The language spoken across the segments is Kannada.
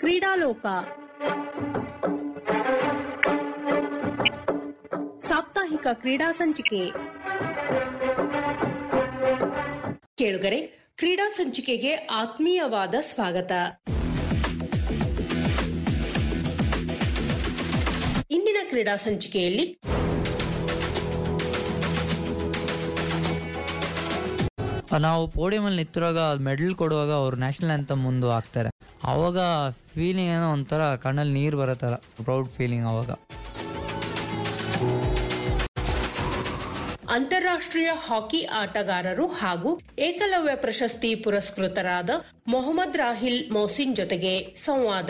ಕ್ರೀಡಾಲೋಕ ಸಾಪ್ತಾಹಿಕ ಕ್ರೀಡಾ ಸಂಚಿಕೆ ಕೇಳುಗರೆ ಕ್ರೀಡಾ ಸಂಚಿಕೆಗೆ ಆತ್ಮೀಯವಾದ ಸ್ವಾಗತ ಇಂದಿನ ಕ್ರೀಡಾ ಸಂಚಿಕೆಯಲ್ಲಿ ನಾವು ಪೋಡಿಯಮಲ್ಲಿ ನಿಂತಿರುವಾಗ ಮೆಡಲ್ ಕೊಡುವಾಗ ಅವ್ರು ನ್ಯಾಷನಲ್ ಅಂತ ಮುಂದೆ ಹಾಕ್ತಾರೆ ಅವಾಗ ಫೀಲಿಂಗ್ ಏನೋ ಒಂಥರ ಕಣ್ಣಲ್ಲಿ ನೀರು ಬರೋ ಥರ ಪ್ರೌಡ್ ಫೀಲಿಂಗ್ ಅವಾಗ ಅಂತಾರಾಷ್ಟ್ರೀಯ ಹಾಕಿ ಆಟಗಾರರು ಹಾಗೂ ಏಕಲವ್ಯ ಪ್ರಶಸ್ತಿ ಪುರಸ್ಕೃತರಾದ ಮೊಹಮ್ಮದ್ ರಾಹಿಲ್ ಮೌಸಿನ್ ಜೊತೆಗೆ ಸಂವಾದ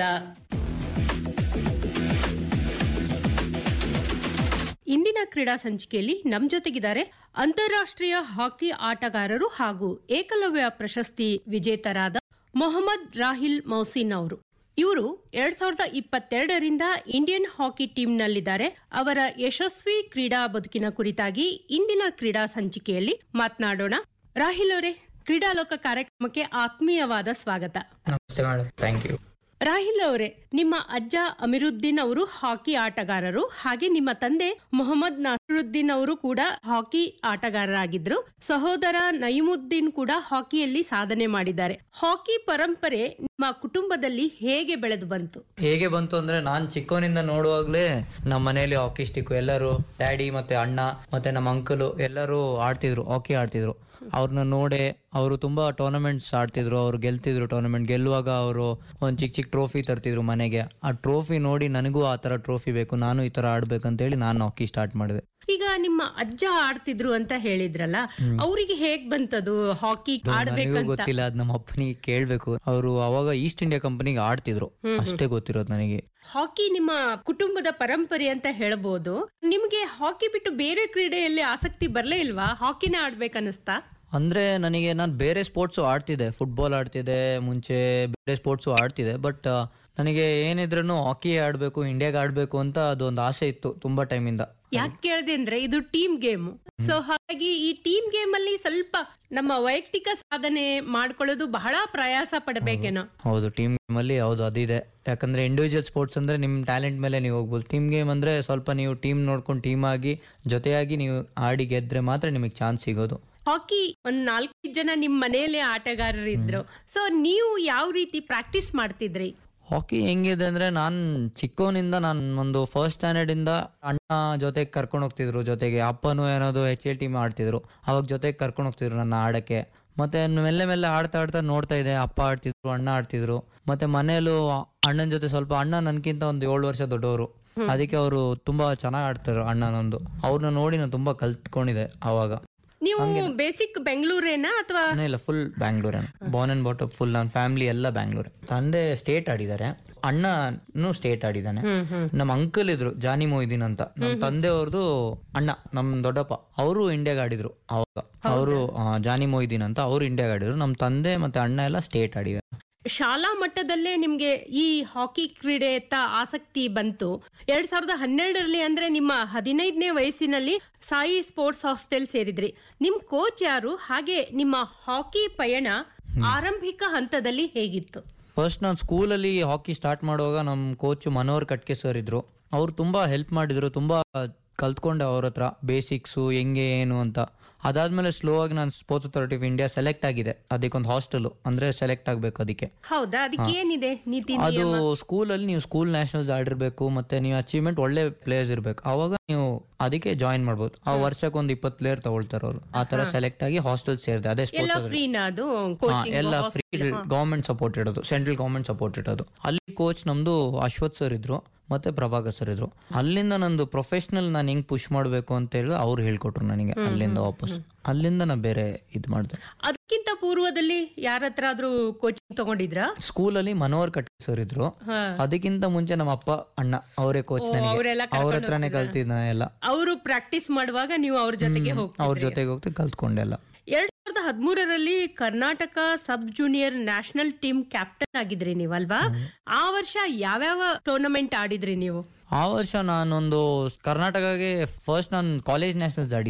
ಇಂದಿನ ಕ್ರೀಡಾ ಸಂಚಿಕೆಯಲ್ಲಿ ನಮ್ ಜೊತೆಗಿದ್ದಾರೆ ಅಂತಾರಾಷ್ಟ್ರೀಯ ಹಾಕಿ ಆಟಗಾರರು ಹಾಗೂ ಏಕಲವ್ಯ ಪ್ರಶಸ್ತಿ ವಿಜೇತರಾದ ಮೊಹಮ್ಮದ್ ರಾಹಿಲ್ ಮೌಸಿನ್ ಅವರು ಇವರು ಎರಡ್ ಸಾವಿರದ ಇಪ್ಪತ್ತೆರಡರಿಂದ ಇಂಡಿಯನ್ ಹಾಕಿ ಟೀಮ್ನಲ್ಲಿದ್ದಾರೆ ಅವರ ಯಶಸ್ವಿ ಕ್ರೀಡಾ ಬದುಕಿನ ಕುರಿತಾಗಿ ಇಂದಿನ ಕ್ರೀಡಾ ಸಂಚಿಕೆಯಲ್ಲಿ ಮಾತನಾಡೋಣ ರಾಹಿಲ್ ಅವರೇ ಕ್ರೀಡಾಲೋಕ ಕಾರ್ಯಕ್ರಮಕ್ಕೆ ಆತ್ಮೀಯವಾದ ಸ್ವಾಗತ ನಮಸ್ತೆ ಮೇಡಮ್ ಥ್ಯಾಂಕ್ ಯು ರಾಹಿಲ್ ಅವರೇ ನಿಮ್ಮ ಅಜ್ಜ ಅಮಿರುದ್ದೀನ್ ಅವರು ಹಾಕಿ ಆಟಗಾರರು ಹಾಗೆ ನಿಮ್ಮ ತಂದೆ ಮೊಹಮ್ಮದ್ ನಾಸಿರುದ್ದೀನ್ ಅವರು ಕೂಡ ಹಾಕಿ ಆಟಗಾರರಾಗಿದ್ರು ಸಹೋದರ ನಯಿಮುದ್ದೀನ್ ಕೂಡ ಹಾಕಿಯಲ್ಲಿ ಸಾಧನೆ ಮಾಡಿದ್ದಾರೆ ಹಾಕಿ ಪರಂಪರೆ ನಿಮ್ಮ ಕುಟುಂಬದಲ್ಲಿ ಹೇಗೆ ಬೆಳೆದು ಬಂತು ಹೇಗೆ ಬಂತು ಅಂದ್ರೆ ನಾನು ಚಿಕ್ಕವನಿಂದ ನೋಡುವಾಗಲೇ ನಮ್ಮ ಮನೆಯಲ್ಲಿ ಹಾಕಿ ಸ್ಟಿಕ್ ಎಲ್ಲರೂ ಡ್ಯಾಡಿ ಮತ್ತೆ ಅಣ್ಣ ಮತ್ತೆ ನಮ್ಮ ಅಂಕಲು ಎಲ್ಲರೂ ಆಡ್ತಿದ್ರು ಹಾಕಿ ಆಡ್ತಿದ್ರು ಅವ್ರನ್ನ ನೋಡೆ ಅವರು ತುಂಬಾ ಟೂರ್ನಮೆಂಟ್ಸ್ ಆಡ್ತಿದ್ರು ಅವ್ರು ಗೆಲ್ತಿದ್ರು ಟೂರ್ನಮೆಂಟ್ ಗೆಲ್ಲುವಾಗ ಅವರು ಒಂದು ಚಿಕ್ಕ ಚಿಕ್ಕ ಟ್ರೋಫಿ ತರ್ತಿದ್ರು ಮನೆಗೆ ಆ ಟ್ರೋಫಿ ನೋಡಿ ನನಗೂ ಆ ತರ ಟ್ರೋಫಿ ಬೇಕು ನಾನು ಈ ತರ ಆಡ್ಬೇಕಂತೇಳಿ ನಾನು ಹಾಕಿ ಸ್ಟಾರ್ಟ್ ಮಾಡಿದೆ ಈಗ ನಿಮ್ಮ ಅಜ್ಜ ಆಡ್ತಿದ್ರು ಅಂತ ಹೇಳಿದ್ರಲ್ಲ ಅವರಿಗೆ ಹೇಗ್ ಬಂತದು ಹಾಕಿ ನನಗೂ ಆಡ್ಬೇಕಂತ ಗೊತ್ತಿಲ್ಲ ಅದ್ ನಮ್ಮ ಅಪ್ಪನಿಗೆ ಕೇಳ್ಬೇಕು ಅವರು ಅವಾಗ ಈಸ್ಟ್ ಇಂಡಿಯಾ ಕಂಪನಿಗೆ ಆಡ್ತಿದ್ರು ಅಷ್ಟೇ ಗೊತ್ತಿರೋದು ನನಗೆ ಹಾಕಿ ನಿಮ್ಮ ಕುಟುಂಬದ ಪರಂಪರೆ ಅಂತ ಹೇಳ್ಬೋದು ನಿಮ್ಗೆ ಹಾಕಿ ಬಿಟ್ಟು ಬೇರೆ ಕ್ರೀಡೆಯಲ್ಲಿ ಆಸಕ್ತಿ ಬರ್ಲೇ ಇಲ್ವಾ ಹಾಕಿನೇ ಆಡ್ಬೇಕನ್ನಿಸ್ತಾ ಅಂದ್ರೆ ನನಗೆ ನಾನು ಬೇರೆ ಸ್ಪೋರ್ಟ್ಸು ಆಡ್ತಿದ್ದೆ ಫುಟ್ಬಾಲ್ ಆಡ್ತಿದ್ದೆ ಮುಂಚೆ ಬೇರೆ ಸ್ಪೋರ್ಟ್ಸು ಆಡ್ತಿದ್ದೆ ಬಟ್ ನನಗೆ ಏನಿದ್ರು ಹಾಕಿ ಆಡ್ಬೇಕು ಇಂಡಿಯಾಗೆ ಆಡ್ಬೇಕು ಅಂತ ಅದೊಂದು ಆಸೆ ಇತ್ತು ತುಂಬಾ ಟೈಮಿಂದ ಯಾಕೆ ಕೇಳಿದೆ ಅಂದ್ರೆ ಇದು ಟೀಮ್ ಗೇಮ್ ಸೊ ಹಾಗಾಗಿ ಈ ಟೀಮ್ ಗೇಮ್ ಅಲ್ಲಿ ಸ್ವಲ್ಪ ನಮ್ಮ ವೈಯಕ್ತಿಕ ಸಾಧನೆ ಮಾಡ್ಕೊಳ್ಳೋದು ಬಹಳ ಪ್ರಯಾಸ ಪಡಬೇಕೇನೋ ಹೌದು ಟೀಮ್ ಗೇಮ್ ಅಲ್ಲಿ ಹೌದು ಅದಿದೆ ಯಾಕಂದ್ರೆ ಇಂಡಿವಿಜುವಲ್ ಸ್ಪೋರ್ಟ್ಸ್ ಅಂದ್ರೆ ನಿಮ್ ಟ್ಯಾಲೆಂಟ್ ಮೇಲೆ ನೀವು ಹೋಗ್ಬೋದು ಟೀಮ್ ಗೇಮ್ ಅಂದ್ರೆ ಸ್ವಲ್ಪ ನೀವು ಟೀಮ್ ನೋಡ್ಕೊಂಡು ಟೀಮ್ ಆಗಿ ಜೊತೆಯಾಗಿ ನೀವು ಆಡಿ ಗೆದ್ರೆ ಮಾತ್ರ ನಿಮಗೆ ಚಾನ್ಸ್ ಸಿಗೋದು ಹಾಕಿ ಒಂದ್ ನಾಲ್ಕೈದು ಜನ ನಿಮ್ ಮನೆಯಲ್ಲೇ ಆಟಗಾರರಿದ್ರು ಸೊ ನೀವು ಯಾವ ರೀತಿ ಪ್ರಾಕ್ಟೀಸ್ ಮಾಡ್ತಿದ್ರಿ ಹಾಕಿ ಹೆಂಗಿದೆ ಅಂದ್ರೆ ನಾನ್ ಚಿಕ್ಕವನಿಂದ ನಾನು ಒಂದು ಫಸ್ಟ್ ಸ್ಟ್ಯಾಂಡರ್ಡ್ ಇಂದ ಅಣ್ಣ ಜೊತೆಗೆ ಕರ್ಕೊಂಡು ಹೋಗ್ತಿದ್ರು ಜೊತೆಗೆ ಅಪ್ಪನು ಏನಾದ್ರು ಎಚ್ ಎಲ್ ಟೀಮ್ ಆಡ್ತಿದ್ರು ಅವಾಗ ಜೊತೆಗೆ ಕರ್ಕೊಂಡು ಹೋಗ್ತಿದ್ರು ನನ್ನ ಆಡಕ್ಕೆ ಮತ್ತೆ ಮೆಲ್ಲೆ ಮೆಲ್ಲೆ ಆಡ್ತಾ ಆಡ್ತಾ ನೋಡ್ತಾ ಇದ್ದೆ ಅಪ್ಪ ಆಡ್ತಿದ್ರು ಅಣ್ಣ ಆಡ್ತಿದ್ರು ಮತ್ತೆ ಮನೆಯಲ್ಲೂ ಅಣ್ಣನ ಜೊತೆ ಸ್ವಲ್ಪ ಅಣ್ಣ ನನ್ಕಿಂತ ಒಂದು ಏಳು ವರ್ಷ ದೊಡ್ಡವರು ಅದಕ್ಕೆ ಅವರು ತುಂಬಾ ಚೆನ್ನಾಗಿ ಆಡ್ತಾರೆ ಅಣ್ಣನೊಂದು ಅವ್ರನ್ನ ನೋಡಿ ನಾನು ತುಂಬಾ ಕಲ್ತ್ಕೊಂಡಿದ್ದೆ ಅವಾಗ ನೀವು ಬೇಸಿಕ್ ಬೆಂಗಳೂರೇನಾ ಅಥವಾ ನಾನೇ ಇಲ್ಲ full Bangalore born and brought up full ನನ್ನ ಫ್ಯಾಮಿಲಿ ಎಲ್ಲ ಬ್ಯಾಂಗ್ಳೂರ್ ತಂದೆ ಸ್ಟೇಟ್ ಆಡಿದ್ದಾರೆ ಅಣ್ಣನು ಸ್ಟೇಟ್ ಆಡಿದ್ದಾನೆ ನಮ್ಮ ಅಂಕಲ್ ಇದ್ರು ಜಾನಿ ಮೊಯ್ದೀನ್ ಅಂತ ನಮ್ಮ ತಂದೆಯವ್ರದ್ದು ಅಣ್ಣ ನಮ್ ದೊಡ್ಡಪ್ಪ ಅವರು ಇಂಡಿಯಾಗ ಆಡಿದ್ರು ಅವಾಗ ಅವರು ಜಾನಿ ಮೊಯ್ದೀನ್ ಅಂತ ಅವ್ರು ಇಂಡಿಯಾಗ ಆಡಿದ್ರು ನಮ್ಮ ತಂದೆ ಮತ್ತೆ ಅಣ್ಣ ಎಲ್ಲ ಸ್ಟೇಟ್ ಆಡಿದ್ದಾರೆ ಶಾಲಾ ಮಟ್ಟದಲ್ಲೇ ನಿಮ್ಗೆ ಈ ಹಾಕಿ ಕ್ರೀಡೆಯತ್ತ ಆಸಕ್ತಿ ಬಂತು ಎರಡ್ ಸಾವಿರದ ಹನ್ನೆರಡರಲ್ಲಿ ಅಂದ್ರೆ ನಿಮ್ಮ ಹದಿನೈದನೇ ವಯಸ್ಸಿನಲ್ಲಿ ಸಾಯಿ ಸ್ಪೋರ್ಟ್ಸ್ ಹಾಸ್ಟೆಲ್ ಸೇರಿದ್ರಿ ನಿಮ್ ಕೋಚ್ ಯಾರು ಹಾಗೆ ನಿಮ್ಮ ಹಾಕಿ ಪಯಣ ಆರಂಭಿಕ ಹಂತದಲ್ಲಿ ಹೇಗಿತ್ತು ಫಸ್ಟ್ ನಾನು ಸ್ಕೂಲಲ್ಲಿ ಹಾಕಿ ಸ್ಟಾರ್ಟ್ ಮಾಡುವಾಗ ನಮ್ಮ ಕೋಚ್ ಮನೋಹರ್ ಕಟ್ಕೆ ಸರ್ ಇದ್ರು ಅವ್ರು ತುಂಬಾ ಹೆಲ್ಪ್ ಮಾಡಿದ್ರು ತುಂಬಾ ಕಲ್ತ್ಕೊಂಡೆ ಅವ್ರ ಹತ್ರ ಬೇಸಿಕ್ಸು ಹೆಂಗೆ ಏನು ಅಂತ ಅದಾದ್ಮೇಲೆ ಸ್ಲೋ ಆಗಿ ನಾನು sports authority of India select ಆಗಿದೆ ಅದಕ್ಕೊಂದು ಹಾಸ್ಟೆಲ್ ಅಂದ್ರೆ ಸೆಲೆಕ್ಟ್ ಆಗ್ಬೇಕು ಅದಕ್ಕೆ ಹೌದಾ ಅದಕ್ಕೆ ಏನಿದೆ ನೀತಿ ಅದು ಸ್ಕೂಲಲ್ಲಿ ನೀವು ಸ್ಕೂಲ್ ನ್ಯಾಷನಲ್ಸ್ ಆಡಿರ್ಬೇಕು ಮತ್ತೆ ನೀವು ಅಚೀವ್ಮೆಂಟ್ ಒಳ್ಳೆ ಪ್ಲೇಯರ್ಸ್ ಇರ್ಬೇಕು ಅವಾಗ ನೀವು ಅದಕ್ಕೆ ಜಾಯಿನ್ ಮಾಡ್ಬೋದು ಆ ವರ್ಷಕ್ಕೆ ಒಂದು ಇಪ್ಪತ್ತು ಪ್ಲೇಯರ್ ತಗೊಳ್ತಾರೆ ಅವರು ಆ ತರ ಸೆಲೆಕ್ಟ್ ಆಗಿ ಹಾಸ್ಟೆಲ್ ಸೇರಿದೆ ಅದೇ ಎಲ್ಲ ಸ್ಪೋರ್ಟ್ಸ್ ಫ್ರೀನಾ ಅದು ಹಾ, ಕೋಚಿಂಗ್ ಎಲ್ಲ ಫ್ರೀ ಗವರ್ಮೆಂಟ್ ಸಪೋರ್ಟ್ ಇಡೋದು ಸೆಂಟ್ರಲ್ ಗವರ್ಮೆಂಟ್ ಸಪೋರ್ಟ್ ಇಡೋದು ಅಲ್ಲಿ ಕೋಚ್ ನಮ್ದು ಅಶ್ವಥ್ ಸರ್ ಇದ್ರು ಮತ್ತೆ ಪ್ರಭಾಕರ್ ಸರ್ ಇದ್ರು ಅಲ್ಲಿಂದ ನಂದು ಪ್ರೊಫೆಷನಲ್ ನಾನು ಹೆಂಗ್ ಪುಷ್ ಮಾಡಬೇಕು ಅಂತ ಹೇಳಿ ಅವ್ರು ಹೇಳ್ಕೊಟ್ರು ನನಗೆ ಅಲ್ಲಿಂದ ವಾಪಸ್ ಅಲ್ಲಿಂದ ನಾ ಬೇರೆ ಇದ್ ಮಾಡಿದೆ ಅದಕ್ಕಿಂತ ಪೂರ್ವದಲ್ಲಿ ಯಾರ ಹತ್ರ ಆದ್ರೂ ಕೋಚಿಂಗ್ ತಗೊಂಡಿದ್ರಾ ಸ್ಕೂಲಲ್ಲಿ ಮನೋಹರ್ ಕಟ್ಟಿ ಸರ್ ಇದ್ರು ಹಾ. ಅದಕ್ಕಿಂತ ಮುಂಚೆ ನಮ್ಮ ಅಪ್ಪ ಅಣ್ಣ ಅವರೇ ಕೋಚ್ ನನಗೆ ಅವ್ರೆಲ್ಲ ಅವ್ರ ಹತ್ರನೇ ಕಲ್ತಿದ್ದ ಎಲ್ಲ ಅವರು ಪ್ರಾಕ್ಟೀಸ್ ಮಾಡುವಾಗ ನೀವು ಅವ್ರ ಜೊತೆಗೆ ಹೋಗ್ತೀರಿ ಅವ್ರ ಜೊತೆಗೆ ಹೋಗ್ತಿ ಕಲ್ತ್ಕೊಂಡೆಲ್ಲ ಎರಡ್ ಸಾವಿರದ ಹದಿಮೂರರಲ್ಲಿ Karnataka sub junior national team captain ಆಗಿದ್ರಿ ನೀವಲ್ವಾ ಆ ವರ್ಷ ಯಾವ್ಯಾವ ಟೂರ್ನಮೆಂಟ್ ಆಡಿದ್ರಿ ನೀವು ಆ ವರ್ಷ ನಾನೊಂದು ಕರ್ನಾಟಕಗೆ ಫಸ್ಟ್ ನಾನು ಕಾಲೇಜ್ ನ್ಯಾಷನಲ್ಸ್ ಆಡಿದ್ದೆ